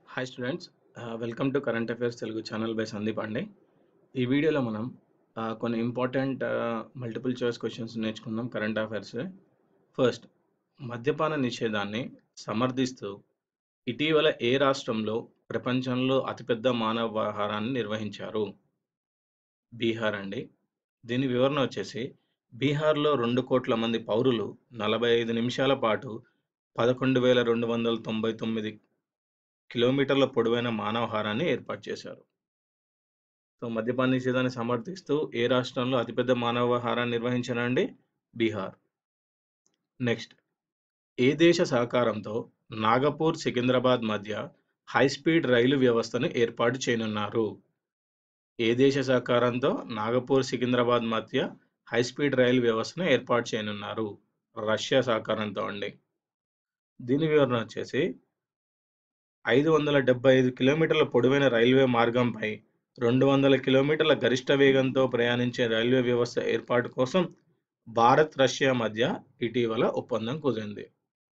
Hi students ah, welcome to current affairs Telugu channel by Sandeep అండి. ఈ వీడియోలో మనం ఆహ్, కొన్ని important ah, multiple choice questions నేర్చుకుందాం కరెంట్ అఫైర్స్. ఫస్ట్ మద్యపాన నిషేధాన్ని సమర్థిస్తూ ఇటీవల ఏ రాష్ట్రంలో ప్రపంచంలో అతిపెద్ద మానవాహారాన్ని నిర్వహించారు? బీహార్ అండి. దీని వివరణ వచ్చేసి బీహార్‌లో 2,00,00,000 మంది పౌరులు 45 నిమిషాల పాటు 11,299 కిలోమీటర్ల పొడవైన మానవహారాన్ని ఏర్పాటు చేశారు. సో, మద్యపాన నిషేధాన్ని సమర్థిస్తూ ఏ రాష్ట్రంలో అతిపెద్ద మానవహారాన్ని నిర్వహించారండి? బీహార్. నెక్స్ట్ ఏ దేశ సహకారంతో నాగపూర్, సికింద్రాబాద్ మధ్య హై స్పీడ్ రైలు వ్యవస్థను ఏర్పాటు చేయనున్నారు? ఏ దేశ సహకారంతో నాగపూర్, సికింద్రాబాద్ మధ్య హై స్పీడ్ రైలు వ్యవస్థను ఏర్పాటు చేయనున్నారు? రష్యా సహకారంతో అండి. దీని వివరణ వచ్చేసి 575 కిలోమీటర్ల పొడవైన రైల్వే మార్గంపై 200 కిలోమీటర్ల గరిష్ట వేగంతో ప్రయాణించే రైల్వే వ్యవస్థ ఏర్పాటు కోసం భారత్, రష్యా మధ్య ఇటీవల ఒప్పందం కుదిరింది.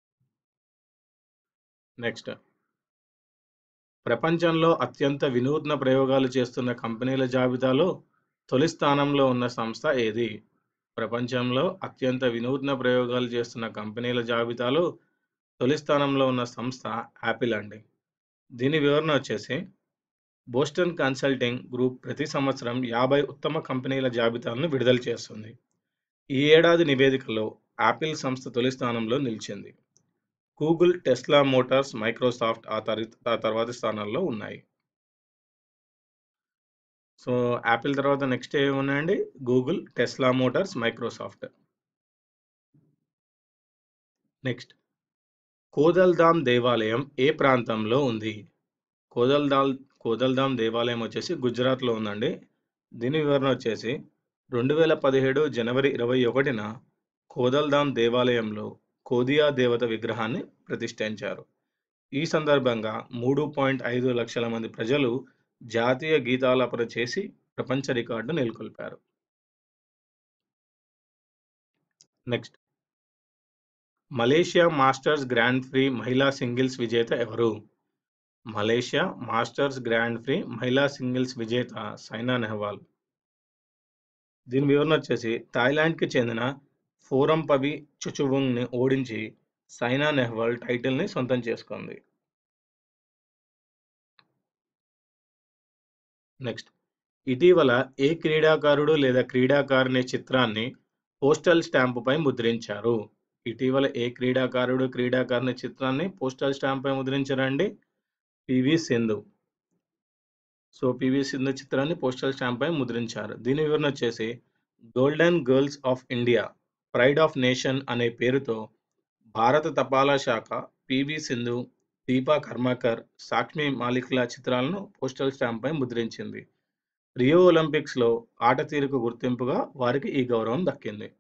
నెక్స్ట్ ప్రపంచంలో అత్యంత వినూత్న ప్రయోగాలు చేస్తున్న కంపెనీల జాబితాలో తొలి స్థానంలో ఉన్న సంస్థ ఏది? ప్రపంచంలో అత్యంత వినూత్న ప్రయోగాలు చేస్తున్న కంపెనీల జాబితాలో తొలి స్థానంలో ఉన్న సంస్థ యాపిల్ అండి. దీని వివరణ వచ్చేసి బోస్టన్ కన్సల్టింగ్ గ్రూప్ ప్రతి సంవత్సరం 50 ఉత్తమ కంపెనీల జాబితాలను విడుదల చేస్తుంది. ఈ ఏడాది నివేదికలో యాపిల్ సంస్థ తొలి స్థానంలో నిలిచింది. గూగుల్, టెస్లా మోటార్స్, మైక్రోసాఫ్ట్ ఆ తరి ఆ తర్వాతి స్థానాల్లో ఉన్నాయి. సో, యాపిల్ తర్వాత నెక్స్ట్ ఏమున్నాయండి? Google, Tesla Motors, Microsoft. Next కోదల్దామ్ దేవాలయం ఏ ప్రాంతంలో ఉంది? కోదల్దాల్ కోదల్దామ్ దేవాలయం వచ్చేసి గుజరాత్‌లో ఉందండి. దీని వివరణ వచ్చేసి 2017 జనవరి 21న కోదల్దామ్ దేవాలయంలో కోదియా దేవత విగ్రహాన్ని ప్రతిష్ఠించారు. ఈ సందర్భంగా 3.5 లక్షల మంది ప్రజలు జాతీయ గీతాలాపన చేసి ప్రపంచ రికార్డు నెలకొల్పారు. Next Malaysia masters grand prix మహిళా సింగిల్స్ విజేత ఎవరు? మలేషియా మాస్టర్స్ గ్రాండ్ ప్రీ మహిళా సింగిల్స్ విజేత సైనా నెహ్వాల్. దీని వివరణ వచ్చేసి థాయిలాండ్‌కి చెందిన ఫోరంపవి చుచువుంగ్‌ని ఓడించి సైనా నెహ్వాల్ టైటిల్‌ని సొంతం చేసుకుంది. నెక్స్ట్ ఇటీవల ఏ క్రీడాకారుడు లేదా క్రీడాకారిణి చిత్రాన్ని పోస్టల్ స్టాంపుపై ముద్రించారు? ఇటీవల ఏ క్రీడాకారుడు, క్రీడాకారిణి చిత్రాన్ని పోస్టల్ స్టాంప్‌పై ముద్రించారండి? PV Sindhu. So, PV Sindhu చిత్రాన్ని పోస్టల్ స్టాంప్‌పై ముద్రించారు. దీని వివరణ వచ్చేసి golden girls of India pride of nation అనే పేరుతో భారత తపాలా శాఖ పీవీ సింధు, దీపా కర్మాకర్, సాక్ష్మి మాలిక్‌ల చిత్రాలను పోస్టల్ స్టాంప్‌పై ముద్రించింది. రియో ఒలింపిక్స్‌లో ఆట తీరుకు గుర్తింపుగా వారికి ఈ గౌరవం దక్కింది.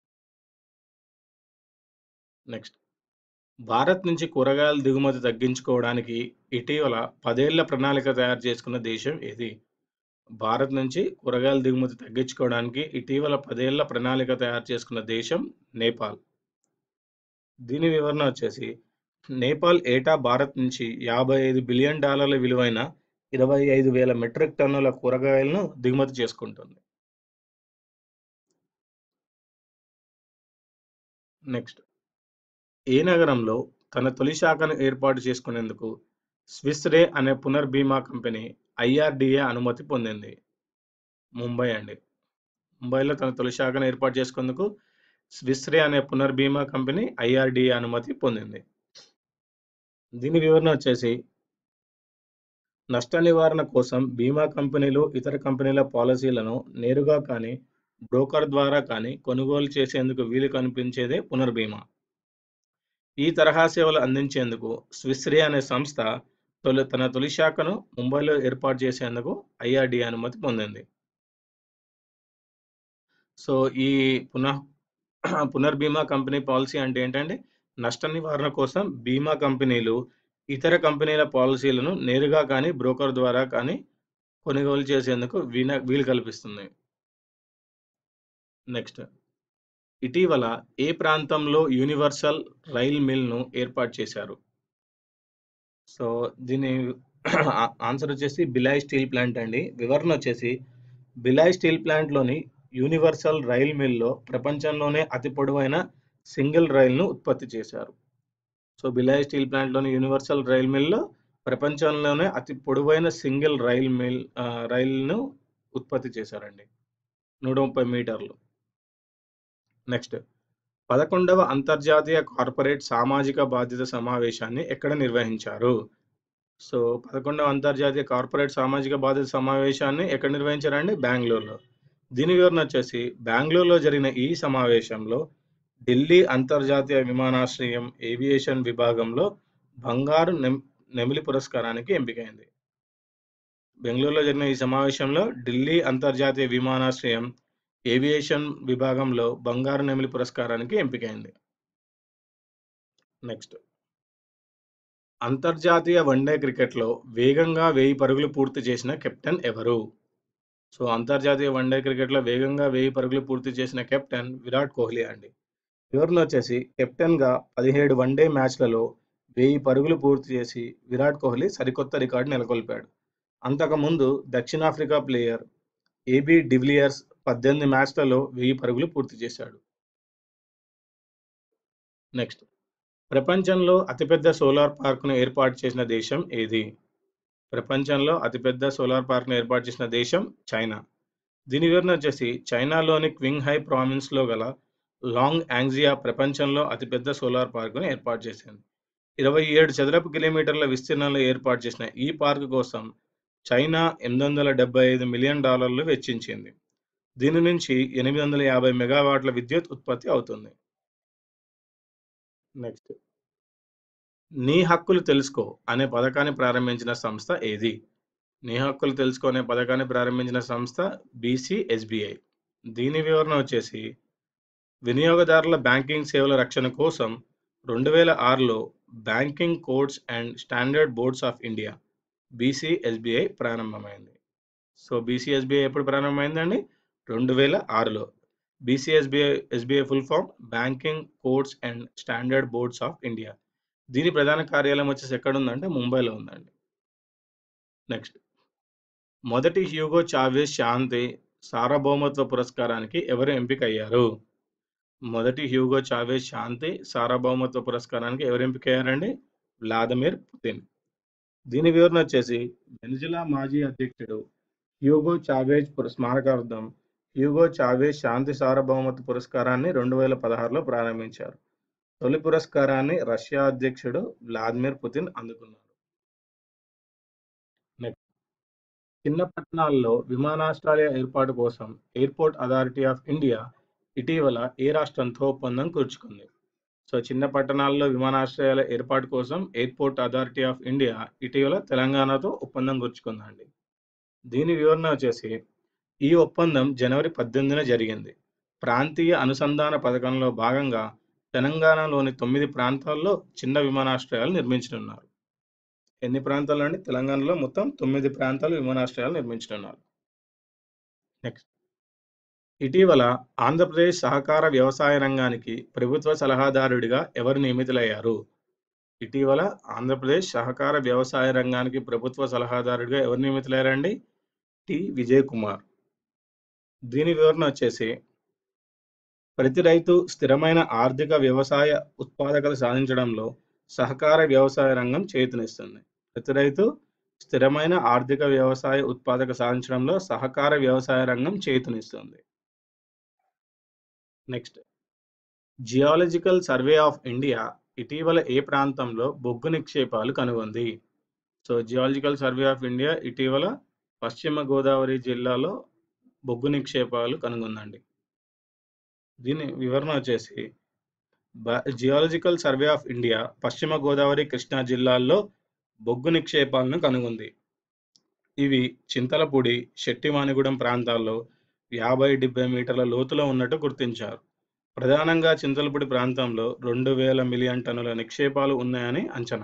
నెక్స్ట్ భారత్ నుంచి కూరగాయల దిగుమతి తగ్గించుకోవడానికి ఇటీవల 10 ఏళ్ల ప్రణాళిక తయారు చేసుకున్న దేశం ఏది? భారత్ నుంచి కూరగాయల దిగుమతి తగ్గించుకోవడానికి ఇటీవల 10 ఏళ్ల ప్రణాళిక తయారు చేసుకున్న దేశం నేపాల్. దీని వివరణ వచ్చేసి నేపాల్ ఏటా భారత్ నుంచి 55 బిలియన్ డాలర్ల విలువైన 25,000 మెట్రిక్ టన్నుల కూరగాయలను దిగుమతి చేసుకుంటుంది. నెక్స్ట్ ఏ నగరంలో తన తొలి శాఖను ఏర్పాటు చేసుకునేందుకు స్విస్ రే అనే పునర్బీమా కంపెనీ ఐఆర్‌డీఏ అనుమతి పొందింది? ముంబై అండి. ముంబైలో తన తొలి శాఖను ఏర్పాటు చేసుకునేందుకు స్విస్ రే అనే పునర్బీమా కంపెనీ ఐఆర్‌డీఏ అనుమతి పొందింది. దీని వివరణ వచ్చేసి నష్ట నివారణ కోసం బీమా కంపెనీలు ఇతర కంపెనీల పాలసీలను నేరుగా కానీ, బ్రోకర్ ద్వారా కానీ కొనుగోలు చేసేందుకు వీలు కల్పించేదే పునర్బీమా. ఈ తరహా సేవలు అందించేందుకు స్విస్ రే అనే సంస్థ తొలి తన తొలి శాఖను ముంబైలో ఏర్పాటు చేసేందుకు ఐఆర్‌డీఏ అనుమతి పొందింది. సో, ఈ పునః పునర్బీమా కంపెనీ పాలిసీ అంటే ఏంటండి? నష్ట నివారణ కోసం బీమా కంపెనీలు ఇతర కంపెనీల పాలసీలను నేరుగా కానీ, బ్రోకర్ ద్వారా కానీ కొనుగోలు చేసేందుకు వీన వీలు కల్పిస్తుంది. నెక్స్ట్ ఇటీవల ఏ ప్రాంతంలో యూనివర్సల్ రైల్ మిల్‌ను ఏర్పాటు చేశారు? సో, దీని ఆ ఆన్సర్ వచ్చేసి బిలాయ్ స్టీల్ ప్లాంట్ అండి. వివరణ వచ్చేసి బిలాయ్ స్టీల్ ప్లాంట్‌లోని యూనివర్సల్ రైల్ మిల్‌లో ప్రపంచంలోనే అతి పొడవైన సింగిల్ రైలును ఉత్పత్తి చేశారు. సో, బిలాయ్ స్టీల్ ప్లాంట్‌లోని యూనివర్సల్ రైల్ మిల్‌లో ప్రపంచంలోనే అతి పొడవైన సింగిల్ రైల్ మిల్ ఆహ్, రైలును ఉత్పత్తి చేశారండి. 130 మీటర్లు. నెక్స్ట్ 11వ అంతర్జాతీయ కార్పొరేట్ సామాజిక బాధ్యత సమావేశాన్ని ఎక్కడ నిర్వహించారు? సో, 11వ అంతర్జాతీయ కార్పొరేట్ సామాజిక బాధ్యత సమావేశాన్ని ఎక్కడ నిర్వహించారండి? బెంగుళూరులో. దీని వివరణ వచ్చేసి బెంగుళూరులో జరిగిన ఈ సమావేశంలో ఢిల్లీ అంతర్జాతీయ విమానాశ్రయం ఏవియేషన్ విభాగంలో బంగారు నెమ్ నెమిలి పురస్కారానికి ఎంపికైంది. బెంగుళూరులో జరిగిన ఈ సమావేశంలో ఢిల్లీ అంతర్జాతీయ విమానాశ్రయం ఏవియేషన్ విభాగంలో బంగారు నెమిలి పురస్కారానికి ఎంపికైంది. నెక్స్ట్ అంతర్జాతీయ వన్‌డే క్రికెట్‌లో వేగంగా 1000 పరుగులు పూర్తి చేసిన కెప్టెన్ ఎవరు? సో, అంతర్జాతీయ వన్‌డే క్రికెట్‌లో వేగంగా 1000 పరుగులు పూర్తి చేసిన కెప్టెన్ విరాట్ కోహ్లీ అండి. వివరణ వచ్చేసి కెప్టెన్‌గా 17 వన్‌డే మ్యాచ్‌లలో 1000 పరుగులు పూర్తి చేసి విరాట్ కోహ్లీ సరికొత్త రికార్డు నెలకొల్పాడు. అంతకుముందు దక్షిణాఫ్రికా ప్లేయర్ ఏబీ డివిలియర్స్ 18 మ్యాచ్‌లలో 1000 పరుగులు పూర్తి చేశాడు. నెక్స్ట్ ప్రపంచంలో అతిపెద్ద సోలార్ పార్క్‌ను ఏర్పాటు చేసిన దేశం ఏది? ప్రపంచంలో అతిపెద్ద సోలార్ పార్క్‌ను ఏర్పాటు చేసిన దేశం చైనా. దీని వివరణ వచ్చేసి చైనాలోని క్వింగ్‌హై ప్రావిన్స్‌లో గల లాంగ్ యాంగ్జియా ప్రపంచంలో అతిపెద్ద సోలార్ పార్కును ఏర్పాటు చేసింది. 27 చదరపు కిలోమీటర్ల విస్తీర్ణంలో ఏర్పాటు చేసిన ఈ పార్క్ కోసం చైనా $875 మిలియన్ డాలర్లు వెచ్చించింది. దీని నుంచి 850 మెగావాట్ల విద్యుత్ ఉత్పత్తి అవుతుంది. నెక్స్ట్ 'నీ హక్కులు తెలుసుకో' అనే పథకాన్ని ప్రారంభించిన సంస్థ ఏది? 'నీ హక్కులు తెలుసుకో' అనే పథకాన్ని ప్రారంభించిన సంస్థ బీసీఎస్‌బీఐ. దీని వివరణ వచ్చేసి వినియోగదారుల బ్యాంకింగ్ సేవల రక్షణ కోసం 2006లో banking codes and standard boards of India BCSBI ప్రారంభమైంది. సో, బీసీఎస్‌బీఐ ఎప్పుడు ప్రారంభమైందండి? 2006లో. BCSBI SBI full form banking codes and standard boards of India. దీని ప్రధాన కార్యాలయం వచ్చేసి ఎక్కడుందంటే ముంబైలో ఉందండి. నెక్స్ట్ మొదటి హ్యూగో చావెజ్ శాంతి సార్వభౌమత్వ పురస్కారానికి ఎవరు ఎంపికయ్యారు? మొదటి హ్యూగో చావెజ్ శాంతి సార్వభౌమత్వ పురస్కారానికి ఎవరు ఎంపికయ్యారండి? Vladimir Putin. దీని వివరణ వచ్చేసి వెనిజులా మాజీ అధ్యక్షుడు హ్యూగో చావెజ్ పుర స్మారకార్థం హ్యూగో చావెజ్ శాంతి సార్వభౌమత్వ పురస్కారాన్ని 2016లో ప్రారంభించారు. తొలి పురస్కారాన్ని రష్యా అధ్యక్షుడు వ్లాదిమిర్ పుతిన్ అందుకున్నారు. నెక్స్ట్ చిన్న పట్టణాల్లో విమానాశ్రయాల ఏర్పాటు కోసం ఎయిర్‌పోర్ట్ అథారిటీ ఆఫ్ ఇండియా ఇటీవల ఏ రాష్ట్రంతో ఒప్పందం కుదుర్చుకుంది? సో, చిన్న పట్టణాల్లో విమానాశ్రయాల ఏర్పాటు కోసం ఎయిర్‌పోర్ట్ అథారిటీ ఆఫ్ ఇండియా ఇటీవల తెలంగాణతో ఒప్పందం కుదుర్చుకుందండి. దీని వివరణ వచ్చేసి ఈ ఒప్పందం జనవరి 18న జరిగింది. ప్రాంతీయ అనుసంధాన పథకంలో భాగంగా తెలంగాణలోని 9 ప్రాంతాల్లో చిన్న విమానాశ్రయాలు నిర్మించనున్నారు. ఎన్ని ప్రాంతాల్లో అండి? తెలంగాణలో మొత్తం 9 ప్రాంతాల్లో విమానాశ్రయాలు నిర్మించనున్నారు. నెక్స్ట్ ఇటీవల ఆంధ్రప్రదేశ్ సహకార వ్యవసాయ రంగానికి ప్రభుత్వ సలహాదారుడిగా ఎవరు నియమితులయ్యారు? ఇటీవల ఆంధ్రప్రదేశ్ సహకార వ్యవసాయ రంగానికి ప్రభుత్వ సలహాదారుడిగా ఎవరు నియమితులయ్యారండి? టి. విజయ్ కుమార్. దీని వివరణ వచ్చేసి ప్రతి రైతు స్థిరమైన ఆర్థిక వ్యవసాయ ఉత్పాదకత సాధించడంలో సహకార వ్యవసాయ రంగం చేయూతనిస్తుంది. ప్రతి రైతు స్థిరమైన ఆర్థిక వ్యవసాయ ఉత్పాదక సాధించడంలో సహకార వ్యవసాయ రంగం చేయూతనిస్తుంది. Next geological survey of India ఇటీవల ఏ ప్రాంతంలో బొగ్గు నిక్షేపాలు కనుగొంది? So, geological survey of India ఇటీవల పశ్చిమ గోదావరి జిల్లాలో బొగ్గు నిక్షేపాలు కనుగొందండి. దీని వివరణ వచ్చేసి బ జియాలజికల్ సర్వే ఆఫ్ ఇండియా పశ్చిమ గోదావరి, కృష్ణా జిల్లాల్లో బొగ్గు నిక్షేపాలను కనుగొంది. ఇవి చింతలపూడి, శెట్టివానిగూడెం ప్రాంతాల్లో 50, 70 మీటర్ల లోతులో ఉన్నట్టు గుర్తించారు. ప్రధానంగా చింతలపూడి ప్రాంతంలో 2000 మిలియన్ టన్నుల నిక్షేపాలు ఉన్నాయని అంచనా.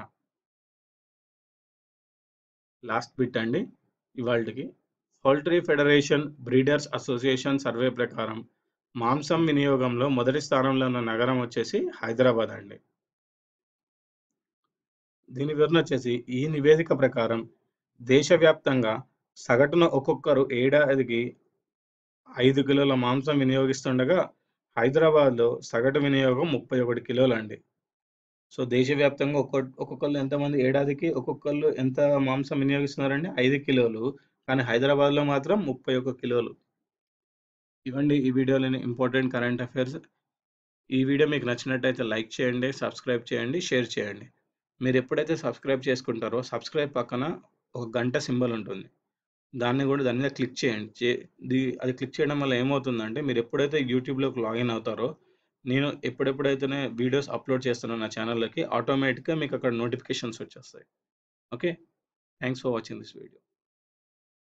లాస్ట్ బిట్ అండి ఇవాల్టికి. Poultry federation breeders association survey ప్రకారం మాంసం వినియోగంలో మొదటి స్థానంలో ఉన్న నగరం వచ్చేసి హైదరాబాద్ అండి. దీని వివరణ వచ్చేసి ఈ నివేదిక ప్రకారం దేశవ్యాప్తంగా సగటున ఒక్కొక్కరు ఏడాదికి 5 కిలోల మాంసం వినియోగిస్తుండగా, హైదరాబాద్‌లో సగటు వినియోగం 31 కిలోలండి. సో, దేశవ్యాప్తంగా ఒక్క ఒక్కొక్కళ్ళు ఎంతమంది ఏడాదికి ఒక్కొక్కళ్ళు ఎంత మాంసం వినియోగిస్తున్నారండి? 5 కిలోలు. కానీ హైదరాబాద్‌లో మాత్రం 31 కిలోలు. ఇవండి ఈ వీడియోలోని ఇంపార్టెంట్ కరెంట్ అఫైర్స్. ఈ వీడియో మీకు నచ్చినట్టయితే లైక్ చేయండి, సబ్స్క్రైబ్ చేయండి, షేర్ చేయండి. మీరెప్పుడైతే సబ్స్క్రైబ్ చేసుకుంటారో సబ్స్క్రైబ్ పక్కన ఒక గంట సింబల్ ఉంటుంది. దాన్ని గూడా దాని మీద క్లిక్ చేయండి. చే ది అది క్లిక్ చేయడం వల్ల ఏమవుతుందంటే మీరెప్పుడైతే యూట్యూబ్‌లోకి లాగిన్ అవుతారో, నేను ఎప్పుడెప్పుడైతేనే వీడియోస్ అప్‌లోడ్ చేస్తానో నా ఛానల్‌లోకి ఆటోమేటిక్‌గా మీకక్కడ నోటిఫికేషన్స్ వచ్చేస్తాయి. Okay. Thanks for watching this video.